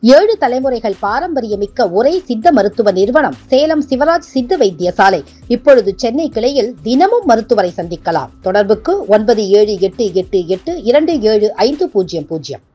ஏழு தலைமுறைகள் பாரம்பரியமிக்க ஒரே சித்த மருத்துவ நிறுவனம் சேலம் சிவராஜ் சித்த வைத்தியசாலை இப்பொழுது சென்னை கிளையில் தினமும் மருத்துவரை சந்திக்கலாம் தொடர்புக்கு ஒன்பது ஏழு எட்டு எட்டு எட்டு இரண்டு ஏழு ஐந்து பூஜ்ஜியம் பூஜ்ஜியம்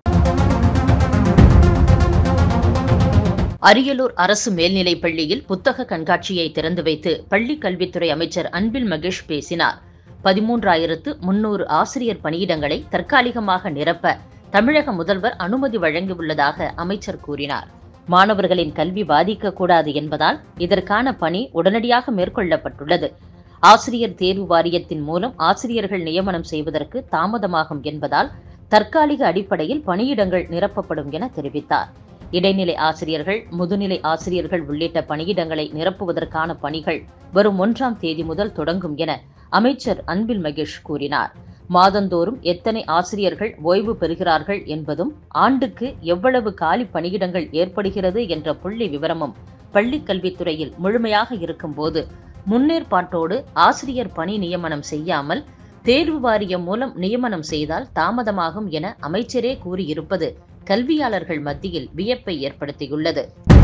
அரியலூர் அரசு மேல்நிலைப் பள்ளியில் புத்தக கண்காட்சியை திறந்து வைத்து பள்ளி கல்வித்துறை அமைச்சர் அன்பில் மகேஷ் பேசினார் பதிமூன்றாயிரத்து முன்னூறு ஆசிரியர் பணியிடங்களை தற்காலிகமாக நிரப்ப தமிழக முதல்வர் அனுமதி வழங்கியுள்ளதாக அமைச்சர் கூறினார் மாணவர்களின் கல்வி பாதிக்கக்கூடாது என்பதால் இதற்கான பணி உடனடியாக மேற்கொள்ளப்பட்டுள்ளது ஆசிரியர் தேர்வு வாரியத்தின் மூலம் ஆசிரியர்கள் நியமனம் செய்வதற்கு தாமதமாகும் என்பதால் தற்காலிக அடிப்படையில் பணியிடங்கள் நிரப்பப்படும் என தெரிவித்தார் இடைநிலை ஆசிரியர்கள் முதுநிலை ஆசிரியர்கள் உள்ளிட்ட பணியிடங்களை நிரப்புவதற்கான பணிகள் வரும் ஒன்றாம் தேதி முதல் தொடங்கும் என அமைச்சர் அன்பில் மகேஷ் கூறினார் மாதந்தோறும் எத்தனை ஆசிரியர்கள் ஓய்வு பெறுகிறார்கள் என்பதும் ஆண்டுக்கு எவ்வளவு காலி பணியிடங்கள் ஏற்படுகிறது என்ற புள்ளி விவரமும் பள்ளிக் கல்வித்துறையில் முழுமையாக இருக்கும்போது முன்னேற்பாட்டோடு ஆசிரியர் பணி நியமனம் செய்யாமல் தேர்வு வாரியம் மூலம் நியமனம் செய்தால் தாமதமாகும் என அமைச்சரே கூறியிருப்பது கல்வியாளர்கள் மத்தியில் வியப்பை ஏற்படுத்தியுள்ளது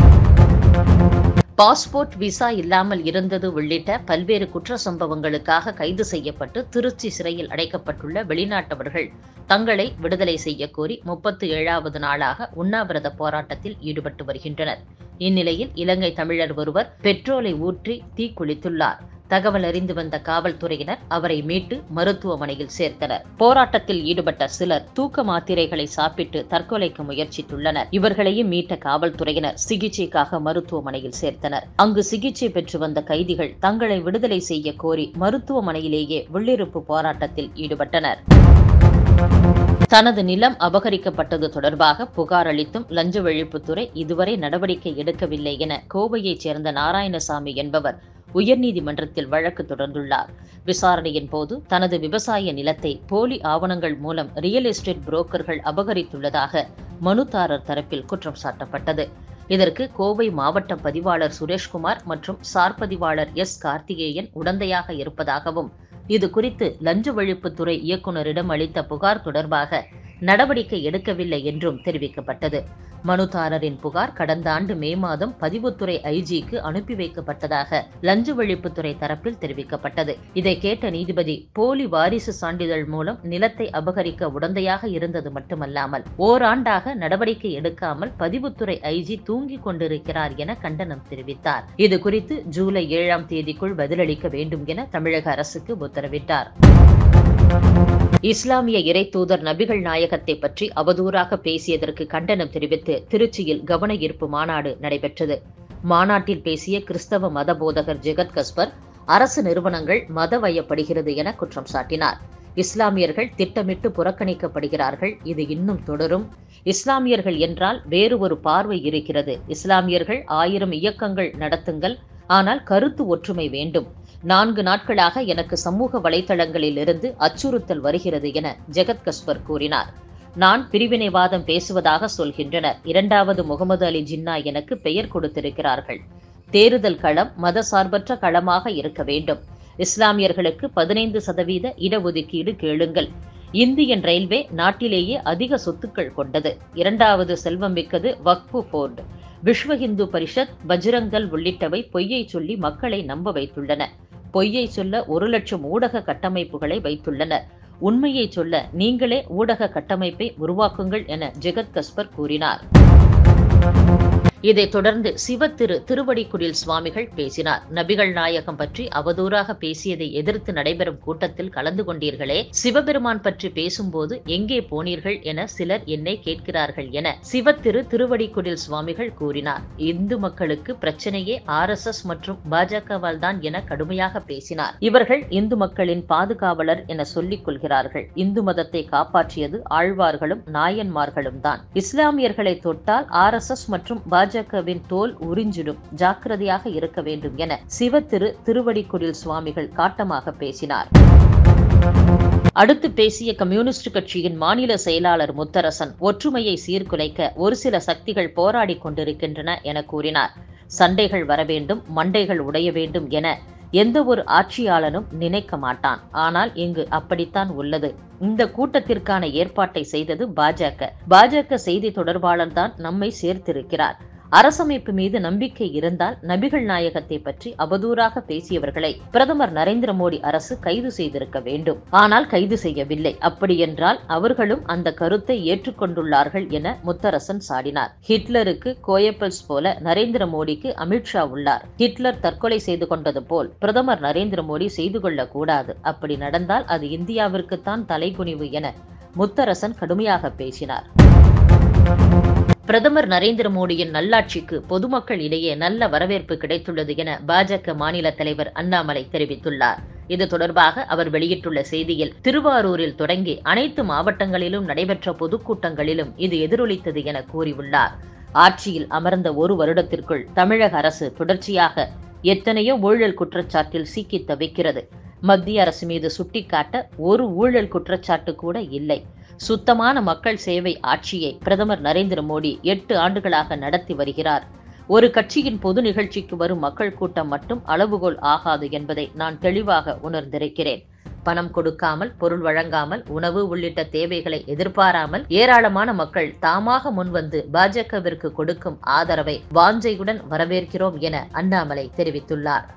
பாஸ்போர்ட் விசா இல்லாமல் இருந்தது உள்ளிட்ட பல்வேறு குற்ற சம்பவங்களுக்காக கைது செய்யப்பட்டு திருச்சி சிறையில் அடைக்கப்பட்டுள்ள வெளிநாட்டவர்கள் தங்களை விடுதலை செய்ய கோரி முப்பத்து ஏழாவது நாளாக உண்ணாவிரத போராட்டத்தில் ஈடுபட்டு வருகின்றனர் இந்நிலையில் இலங்கை தமிழர் ஒருவர் பெட்ரோலை ஊற்றி தீக்குளித்துள்ளார் தகவல் அறிந்து வந்த காவல்துறையினர் அவரை மீட்டு மருத்துவமனையில் சேர்த்தனர் போராட்டத்தில் ஈடுபட்ட சிலர் தூக்க மாத்திரைகளை சாப்பிட்டு தற்கொலைக்கு முயற்சித்துள்ளனர் இவர்களையும் மீட்ட காவல்துறையினர் சிகிச்சைக்காக மருத்துவமனையில் சேர்த்தனர் அங்கு சிகிச்சை பெற்று வந்த கைதிகள் தங்களை விடுதலை செய்ய கோரி மருத்துவமனையிலேயே உள்ளிருப்பு போராட்டத்தில் ஈடுபட்டனர் தனது நிலம் அபகரிக்கப்பட்டது தொடர்பாக புகார் அளித்தும் லஞ்ச ஒழிப்புத்துறை இதுவரை நடவடிக்கை எடுக்கவில்லை என கோவையைச் சேர்ந்த நாராயணசாமி என்பவர் உயர்நீதிமன்றத்தில் வழக்கு தொடர்ந்துள்ளார் விசாரணையின் போது தனது விவசாய நிலத்தை போலி ஆவணங்கள் மூலம் ரியல் எஸ்டேட் புரோக்கர்கள் அபகரித்துள்ளதாக மனுதாரர் தரப்பில் குற்றம் சாட்டப்பட்டது இதற்கு கோவை மாவட்ட பதிவாளர் சுரேஷ்குமார் மற்றும் சார் பதிவாளர் எஸ் கார்த்திகேயன் உடந்தையாக இருப்பதாகவும் இது குறித்து லஞ்ச ஒழிப்புத்துறை இயக்குநரிடம் அளித்த புகார் தொடர்பாக நடவடிக்கை எடுக்கவில்லை என்றும் தெரிவிக்கப்பட்டது மனுதாரரின் புகார் கடந்த ஆண்டு மே மாதம் பதிவுத்துறை ஐஜிக்கு அனுப்பி வைக்கப்பட்டதாக லஞ்ச ஒழிப்புத்துறை தரப்பில் தெரிவிக்கப்பட்டது இதை கேட்ட நீதிபதி போலி வாரிசு சான்றிதழ் மூலம் நிலத்தை அபகரிக்க உடந்தையாக இருந்தது மட்டுமல்லாமல் ஓராண்டாக நடவடிக்கை எடுக்காமல் பதிவுத்துறை ஐஜி தூங்கிக் கொண்டிருக்கிறார் என கண்டனம் தெரிவித்தார் இது குறித்து ஜூலை ஏழாம் தேதிக்குள் பதிலளிக்க வேண்டும் என தமிழக அரசுக்கு உத்தரவிட்டார் இஸ்லாமிய இறை தூதர் நபிகள் நாயகத்தை பற்றி அவதூறாக பேசியதற்கு கண்டனம் தெரிவித்து திருச்சியில் கவன ஈர்ப்பு மாநாடு நடைபெற்றது மாநாட்டில் பேசிய கிறிஸ்தவ மத போதகர் ஜெகத் கஸ்பர் அரசு நிறுவனங்கள் மதவயப்படுகிறது என குற்றம் சாட்டினார் இஸ்லாமியர்கள் திட்டமிட்டு புறக்கணிக்கப்படுகிறார்கள் இது இன்னும் தொடரும் இஸ்லாமியர்கள் என்றால் வேறு ஒரு பார்வை இருக்கிறது இஸ்லாமியர்கள் ஆயிரம் இயக்கங்கள் நடத்துங்கள் ஆனால் கருத்து ஒற்றுமை வேண்டும் நான்கு நாட்களாக எனக்கு சமூக வலைதளங்களில் இருந்து அச்சுறுத்தல் வருகிறது என ஜெகத் கஸ்பர் கூறினார் நான் பிரிவினைவாதம் பேசுவதாக சொல்கின்றனர் இரண்டாவது முகமது அலி ஜின்னா எனக்கு பெயர் கொடுத்திருக்கிறார்கள் தேர்தல் களம் மத சார்பற்ற களமாக இருக்க வேண்டும் இஸ்லாமியர்களுக்கு பதினைந்து சதவீத இடஒதுக்கீடு கேளுங்கள் இந்தியன் ரயில்வே நாட்டிலேயே அதிக சொத்துக்கள் கொண்டது இரண்டாவது செல்வம் மிக்கது வக்பு போர்டு விஸ்வ இந்து பரிஷத் பஜ்ரங்கல் உள்ளிட்டவை பொய்யை சொல்லி மக்களை நம்ப வைத்துள்ளன பொய்யை சொல்ல ஒரு லட்சம் ஊடக கட்டமைப்புகளை வைத்துள்ளனர் உண்மையை சொல்ல நீங்களே ஊடக கட்டமைப்பை உருவாக்குங்கள் என ஜெகத் கஸ்பர் கூறினார் இதைத் தொடர்ந்து சிவத்திரு திருவடிக்குடில் சுவாமிகள் பேசினார் நபிகள் நாயகம் பற்றி அவதூறாக பேசியதை எதிர்த்து நடைபெறும் கூட்டத்தில் கலந்து கொண்டீர்களே சிவபெருமான் பற்றி பேசும்போது எங்கே போனீர்கள் என சிலர் என்னை கேட்கிறார்கள் என சிவத்திரு திருவடிக்குடில் சுவாமிகள் கூறினார் இந்து மக்களுக்கு பிரச்சனையே ஆர் எஸ் எஸ் மற்றும் பாஜகவால் தான் என கடுமையாக பேசினார் இவர்கள் இந்து மக்களின் பாதுகாவலர் என சொல்லிக் கொள்கிறார்கள் இந்து மதத்தை காப்பாற்றியது ஆழ்வார்களும் நாயன்மார்களும் தான் இஸ்லாமியர்களை தொட்டால் ஆர் எஸ் எஸ் மற்றும் பாஜகவின் தோல் உறிஞ்சிடும் ஜாக்கிரதையாக இருக்க வேண்டும் என சிவத்திரு திருவடிக்குடில் சுவாமிகள் காட்டமாக பேசினார் அடுத்து பேசிய கம்யூனிஸ்ட் கட்சியின் மாநில செயலாளர் முத்தரசன் ஒற்றுமையை சீர்குலைக்க ஒரு சில சக்திகள் போராடிக் கொண்டிருக்கின்றன என கூறினார் சண்டைகள் வர வேண்டும் மண்டைகள் உடைய வேண்டும் என எந்த ஒரு ஆட்சியாளனும் நினைக்க மாட்டான் ஆனால் இங்கு அப்படித்தான் உள்ளது இந்த கூட்டத்திற்கான ஏற்பாட்டை செய்தது பாஜக பாஜக செய்தி தொடர்பாளர் தான் நம்மை சேர்த்திருக்கிறார் அரசமைப்பு மீது நம்பிக்கை இருந்தால் நபிகள் நாயகத்தை பற்றி அவதூறாக பேசியவர்களை பிரதமர் நரேந்திர மோடி அரசு கைது செய்திருக்க வேண்டும் ஆனால் கைது செய்யவில்லை அப்படியென்றால் அவர்களும் அந்த கருத்தை ஏற்றுக்கொண்டுள்ளார்கள் என முத்தரசன் சாடினார் ஹிட்லருக்கு கோயப்பல்ஸ் போல நரேந்திர மோடிக்கு அமித்ஷா உள்ளார் ஹிட்லர் தற்கொலை செய்து கொண்டது போல் பிரதமர் நரேந்திர மோடி செய்து கொள்ளக் கூடாது அப்படி நடந்தால் அது இந்தியாவிற்குத்தான் தலைகுனிவு என முத்தரசன் கடுமையாக பேசினார் பிரதமர் நரேந்திர மோடியின் நல்லாட்சிக்கு பொதுமக்கள் இடையே நல்ல வரவேற்பு கிடைத்துள்ளது என பாஜக மாநில தலைவர் அண்ணாமலை தெரிவித்துள்ளார் இது தொடர்பாக அவர் வெளியிட்டுள்ள செய்தியில் திருவாரூரில் தொடங்கி அனைத்து மாவட்டங்களிலும் நடைபெற்ற பொதுக்கூட்டங்களிலும் இது எதிரொலித்தது என கூறியுள்ளார் ஆட்சியில் அமர்ந்த ஒரு வருடத்திற்குள் தமிழக அரசு தொடர்ச்சியாக எத்தனையோ ஊழல் குற்றச்சாட்டில் சிக்கி தவிக்கிறது மத்திய அரசு மீது சுட்டிக்காட்ட ஒரு ஊழல் குற்றச்சாட்டு கூட இல்லை சுத்தமான மக்கள் சேவை ஆட்சியை பிரதமர் நரேந்திர மோடி எட்டு ஆண்டுகளாக நடத்தி வருகிறார் ஒரு கட்சியின் பொது நிகழ்ச்சிக்கு வரும் மக்கள் கூட்டம் மட்டும் அளவுகோல் ஆகாது என்பதை நான் தெளிவாக உணர்ந்திருக்கிறேன் பணம் கொடுக்காமல் பொருள் வழங்காமல் உணவு உள்ளிட்ட தேவைகளை எதிர்பாராமல் ஏராளமான மக்கள் தாமாக முன்வந்து பாஜகவிற்கு கொடுக்கும் ஆதரவை வாஞ்சையுடன் வரவேற்கிறோம் என அண்ணாமலை தெரிவித்துள்ளார்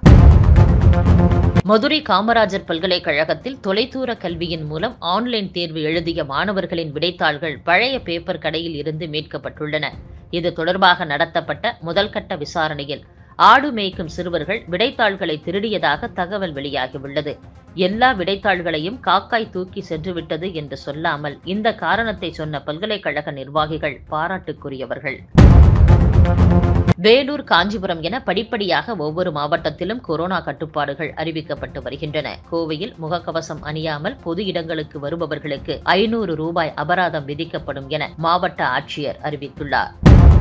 மதுரை காமராஜர் பல்கலைக்கழகத்தில் தொலைதூர கல்வியின் மூலம் ஆன்லைன் தேர்வு எழுதிய மாணவர்களின் விடைத்தாள்கள் பழைய பேப்பர் கடையில் இருந்து மீட்கப்பட்டுள்ளன இது தொடர்பாக நடத்தப்பட்ட முதல்கட்ட விசாரணையில் ஆடு மேய்க்கும் சிறுவர்கள் விடைத்தாள்களை திருடியதாக தகவல் வெளியாகியுள்ளது எல்லா விடைத்தாள்களையும் காக்காய் தூக்கி சென்றுவிட்டது என்று சொல்லாமல் இந்த காரணத்தை சொன்ன பல்கலைக்கழக நிர்வாகிகள் பாராட்டுக்குரியவர்கள் வேலூர் காஞ்சிபுரம் என படிப்படியாக ஒவ்வொரு மாவட்டத்திலும் கொரோனா கட்டுப்பாடுகள் அறிவிக்கப்பட்டு வருகின்றன கோவையில் முகக்கவசம் அணியாமல் பொது இடங்களுக்கு வருபவர்களுக்கு ஐநூறு ரூபாய் அபராதம் விதிக்கப்படும் என மாவட்ட ஆட்சியர் அறிவித்துள்ளார்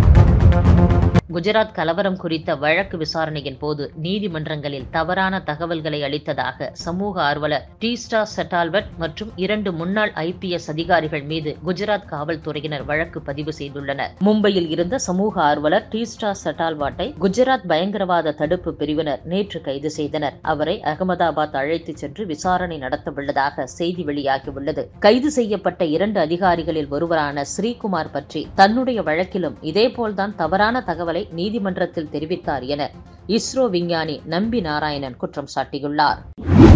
குஜராத் கலவரம் குறித்த வழக்கு விசாரணையின் போது நீதிமன்றங்களில் தவறான தகவல்களை அளித்ததாக சமூக ஆர்வலர் டீஸ்டா செட்டால்வட் மற்றும் இரண்டு முன்னாள் ஐபிஎஸ் அதிகாரிகள் மீது குஜராத் காவல்துறையினர் வழக்கு பதிவு செய்துள்ளனர் மும்பையில் இருந்த சமூக ஆர்வலர் டீஸ்டா செட்டால்வாட்டை குஜராத் பயங்கரவாத தடுப்பு பிரிவினர் நேற்று கைது செய்தனர் அவரை அகமதாபாத் அழைத்துச் சென்று விசாரணை நடத்தவுள்ளதாக செய்தி வெளியாகியுள்ளது கைது செய்யப்பட்ட இரண்டு அதிகாரிகளில் ஒருவரான ஸ்ரீகுமார் பற்றி தன்னுடைய வழக்கிலும் இதேபோல்தான் தவறான தகவலை நீதிமன்றத்தில் தெரிவித்தார் என இஸ்ரோ விஞ்ஞானி நம்பி நாராயணன் குற்றம் சாட்டியுள்ளார்